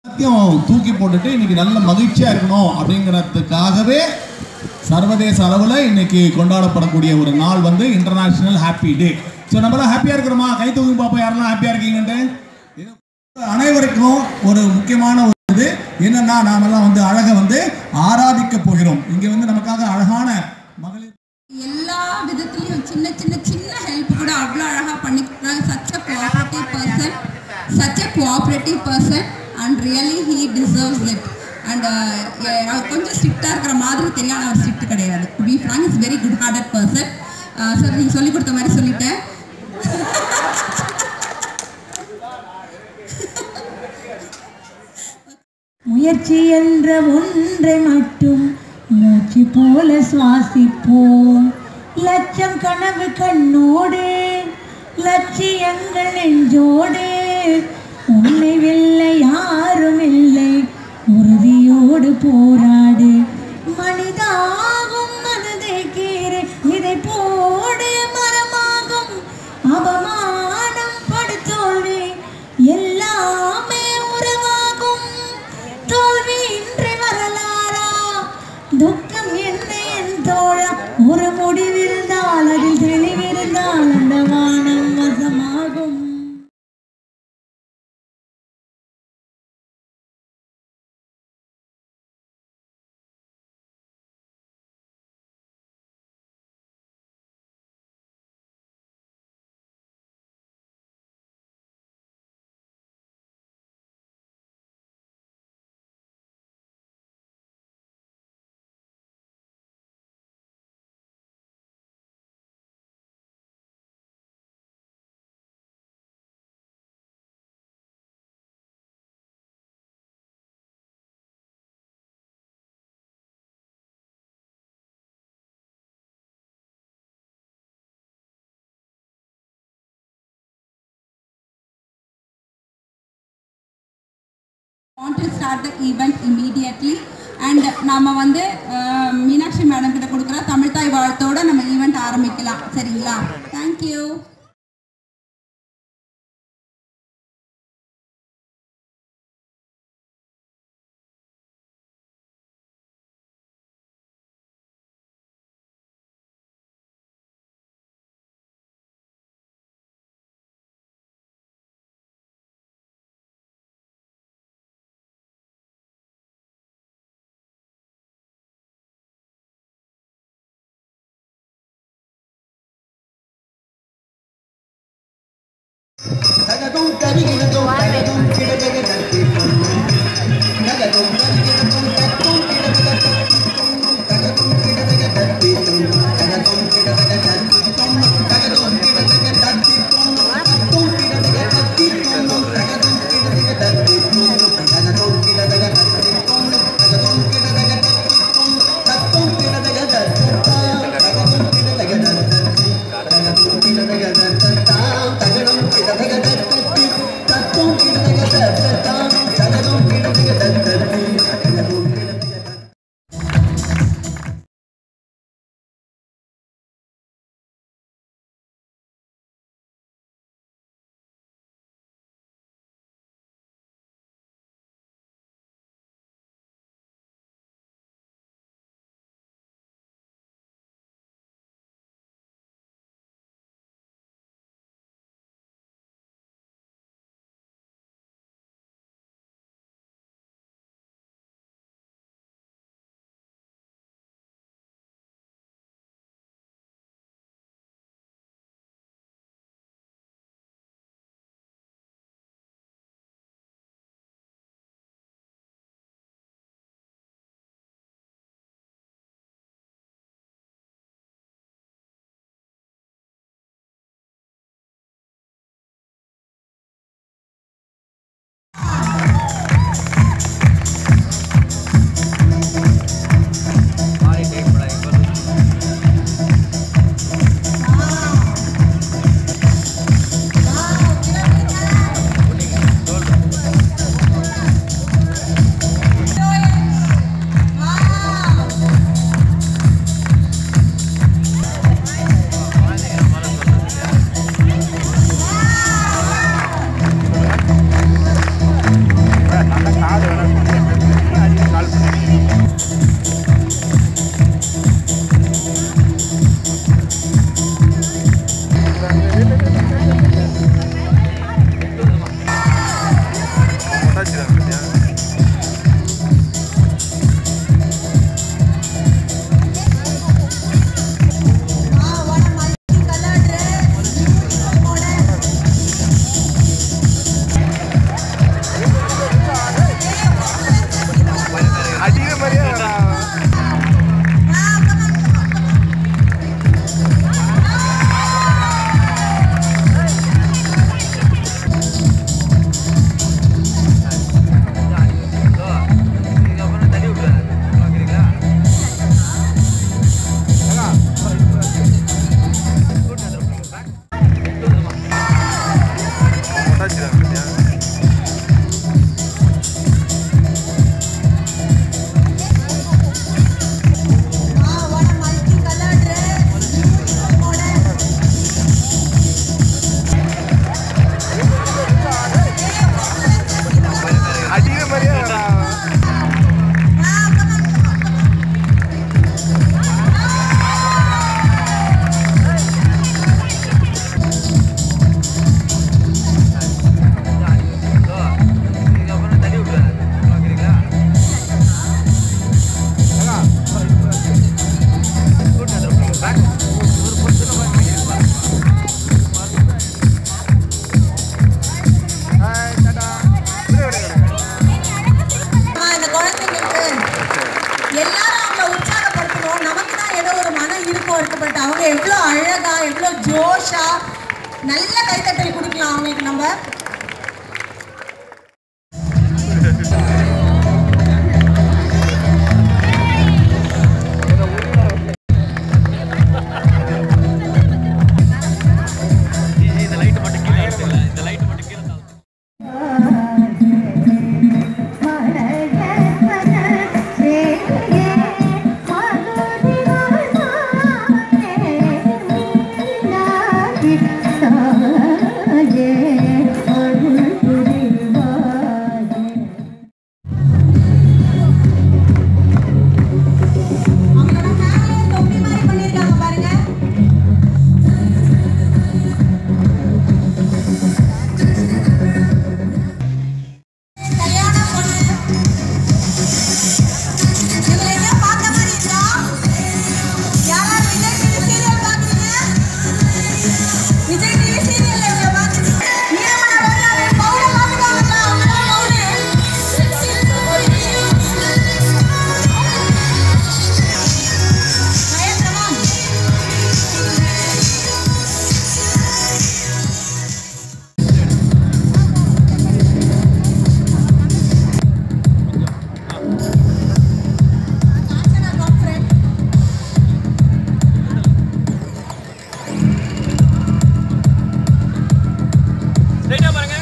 எல்லாத்தையும் தூக்கி போட்டுட்டு இன்னைக்கு நல்ல மகிழ்ச்சியா இருக்கணும் அப்படிங்கிறதுக்காகவே சர்வதேச அளவில் இன்னைக்கு கொண்டாடப்படக்கூடிய ஒரு நாள் வந்து இன்டர்நேஷனல் ஹாப்பி டே ஸோ நம்மளாம் ஹாப்பியா இருக்கிறோமா கை தூக்கி பார்ப்போம் யாரெல்லாம் ஹாப்பியா இருக்கீங்கன்ட்டு இது அனைவருக்கும் ஒரு முக்கியமான ஒரு இது என்னன்னா நாமெல்லாம் வந்து அழகை வந்து ஆராதிக்க போகிறோம் இங்க வந்து நமக்காக அழகான மகளிர் எல்லா விதத்துலயும் சின்ன சின்ன சின்ன ஹெல்ப் கூட அவ்வளோ அழகாக பண்ணிக்கிறாங்க such a cooperative person such a cooperative person and really he deserves it and அவர் கொஞ்சம் ஸ்ட்ரிக்டாக இருக்கிற மாதிரி தெரியும் ஆனால் அவர் ஸ்ட்ரிக்ட் கிடையாது to be frank is very good hearted person sir நீங்கள் சொல்லிக் கொடுத்த மாதிரி சொல்லிட்டேன் முயற்சி என்ற ஒன்றை மட்டும் மூச்சு போல சுவாசிப்போம் லட்சம் கனவு கண்ணோடு லட்சியங்கள் நெஞ்சோடு உன்னை வெல்ல யாரும் இல்லை உறுதியோடு போராடு மனிதாகும் மனதை கீறு இதை போடு மரமாகும் அவமானம் படுத்தோல்வி எல்லாமே உறவாகும் தோல்வி இன்றி வரலாறா துக்கம் என்ன என் தோழா ஒரு முடிவிருந்தால் அதில் தெளிவிருந்தால் அந்த வானம் வசமாகும் want to start the event immediately and நாம வந்து அஹ், மீனாட்சி மேடம் கிட்ட கொடுக்குற தமிழ் தாய் வாழ்த்தோட நம்ம ஈவெண்ட் ஆரம்பிக்கலாம் சரிங்களா தேங்க்யூ தகதும் கரிகிடதும் தகதும் கிடதக தத்தி பொன்னும் தகதும் கரிகிடதும் தத்தும் கிடதக தத்தி பொன்னும் தகதும் கிடதக தத்தி பொன்னும் தகதும் கிடதக தத்தி பொன்னும் தகதும் கிடதக தத்தி பொன்னும் தத்தும் கிடதக தத்தி பொன்னும் தகதும் கிடதக தத்தி பொன்னும் தகதும் கிடதக தத்தி பொன்னும் தகதும் கிடதக தத்தி பொன்னும் தத்தும் கிடதக தத்தி தகதும் கிடதக தத்தி தகதும் கிடதக தத்தாம் தகடும் கிடதக தத்தத்தி தத்தும் கிடதக தத்தத்தாம் தகடும் கிடதக தத்தத்தி தகடும் உஷா நல்ல கைத்தட்டல் கொடுக்கலாம் அவங்களுக்கு நம்ம இந்த லைட் மட்டும் கீழே எடுத்துக்கல இந்த லைட் மட்டும் கீழே தாழ்த்து. அவங்களோட மேலே தொப்பி மாதிரி பண்ணியிருக்காங்க பாருங்க கல்யாண பொண்ணு இவங்களை எங்கேயோ பார்த்த மாதிரி இருக்கா யாராவது விஜய் டிவி சீரியல் பார்க்குறீங்க விஜய் டிவி சீரியல் இவங்க பார்க்குறீங்க ஈரமன ரோஜாவின் பவுடை பார்த்துக்காங்கக்கா அவங்க பவுடர் பயங்கரமா காஞ்சனா கான்ஃபரன்ஸ் ஸ்ட்ரைட்டா பாருங்க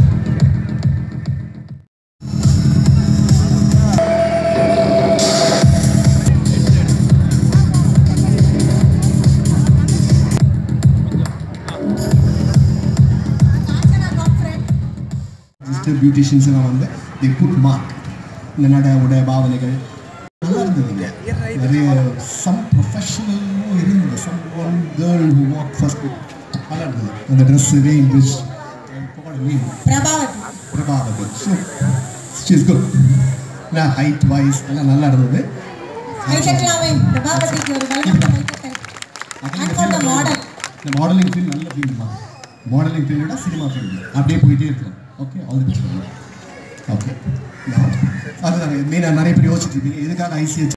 காஞ்சனா கான்ஃபரன்ஸ் சிஸ்டர் பியூட்டிஷியன்ஸ் எல்லாம் வந்து தி புட் மார்க் இந்த நட உடை பாவனைகள் நல்லா இருந்ததுங்க நிறைய சம் ப்ரொஃபஷனலும் இருந்தது some one girl who walk first நல்லா இருந்தது அந்த dress range mean Prabhavati Prabhavati so she's good நான் ஹைட் வைஸ் எல்லாம் நல்லா இருந்தது கைத்தட்டலாமே பிரபாவதிக்கு ஒரு வல்லமை கைத்தட்டல் And for the model. இந்த மாடலிங் ஃபீல்ட் நல்ல ஃபீல்டு தான் மாடலிங் ஃபீல்டோட சினிமா ஃபீல்டு அப்படியே போயிட்டே இருக்கலாம் okay all the best okay அதுதான் மெயினாக நிறைய பேர் யோசிச்சுட்டு இருக்கீங்க எதுக்காக ஐசிஹெச்